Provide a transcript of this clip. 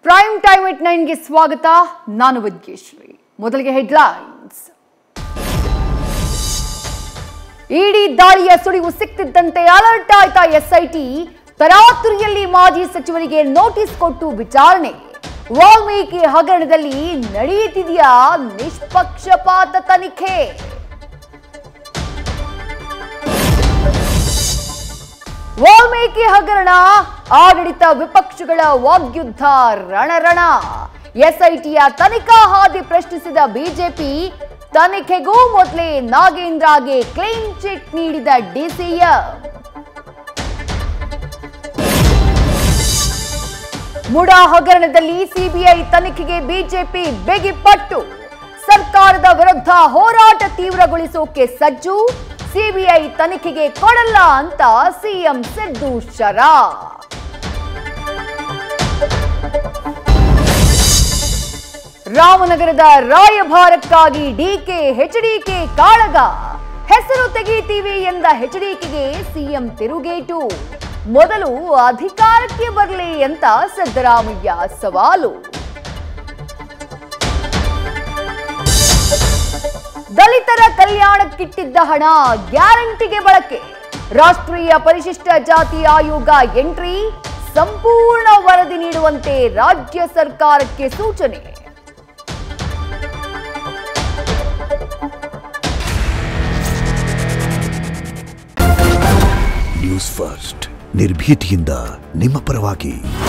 prime time ಎಟ್ ನೈನ್ಗೆ ಸ್ವಾಗತ ನಾನು ವಿದ್ಯೇಶ್ವರಿ ಮೊದಲಿಗೆ ಹೆಡ್ಲೈನ್ಸ್ ಇಡಿ ದಾಳಿಯ ಸುಳಿವು ಸಿಕ್ತಿದ್ದಂತೆ ಅಲರ್ಟ್ ಆಯ್ತಾ ಎಸ್ಐಟಿ ತರಾತುರಿಯಲ್ಲಿ ಮಾಜಿ ಸಚಿವರಿಗೆ ನೋಟಿಸ್ ಕೊಟ್ಟು ವಿಚಾರಣೆ ವಾಲ್ಮೀಕಿ ಹಗರಣದಲ್ಲಿ ನಡೆಯುತ್ತಿದೆಯಾ ನಿಷ್ಪಕ್ಷಪಾತ ತನಿಖೆ ವಾಲ್ಮೀಕಿ ಹಗರಣ ಆಡಳಿತ ವಿಪಕ್ಷಗಳ ವಾಗ್ಯುದ್ಧ ರಣರಣ ಎಸ್ಐಟಿಯ ತನಿಖಾ ಹಾದಿ ಪ್ರಶ್ನಿಸಿದ ಬಿಜೆಪಿ ತನಿಖೆಗೂ ಮೊದಲೇ ನಾಗೇಂದ್ರಗೆ ಕ್ಲೀನ್ ಚಿಟ್ ನೀಡಿದ ಡಿಸಿಎಂ ಮುಡಾ ಹಗರಣದಲ್ಲಿ ಸಿಬಿಐ ತನಿಖೆಗೆ ಬಿಜೆಪಿ ಬಿಗಿಪಟ್ಟು ಸರ್ಕಾರದ ವಿರುದ್ಧ ಹೋರಾಟ ತೀವ್ರಗೊಳಿಸೋಕೆ ಸಜ್ಜು ಸಿಬಿಐ ತನಿಖೆಗೆ ಕೊಡಲ್ಲ ಅಂತ ಸಿಎಂ ಸಿದ್ದು ಶರಾ ರಾಮನಗರದ ರಾಯಭಾರಕ್ಕಾಗಿ ಡಿಕೆ ಎಚ್ಡಿಕೆ ಕಾಳಗ ಹೆಸರು ತೆಗೀತೀವಿ ಎಂದ ಎಚ್ಡಿಕೆಗೆ ಸಿಎಂ ತಿರುಗೇಟು ಮೊದಲು ಅಧಿಕಾರಕ್ಕೆ ಬರಲಿ ಅಂತ ಸಿದ್ದರಾಮಯ್ಯ ಸವಾಲು ದಲಿತರ ಕಲ್ಯಾಣಕ್ಕಿಟ್ಟಿದ್ದ ಹಣ ಗ್ಯಾರಂಟಿಗೆ ಬಳಕೆ ರಾಷ್ಟ್ರೀಯ ಪರಿಶಿಷ್ಟ ಜಾತಿ ಆಯೋಗ ಎಂಟ್ರಿ ಸಂಪೂರ್ಣ ವರದಿ ನೀಡುವಂತೆ ರಾಜ್ಯ ಸರ್ಕಾರಕ್ಕೆ ಸೂಚನೆ ನ್ಯೂಸ್ ಫಸ್ಟ್ ನಿರ್ಭೀತಿಯಿಂದ ನಿಮ್ಮ ಪರವಾಗಿ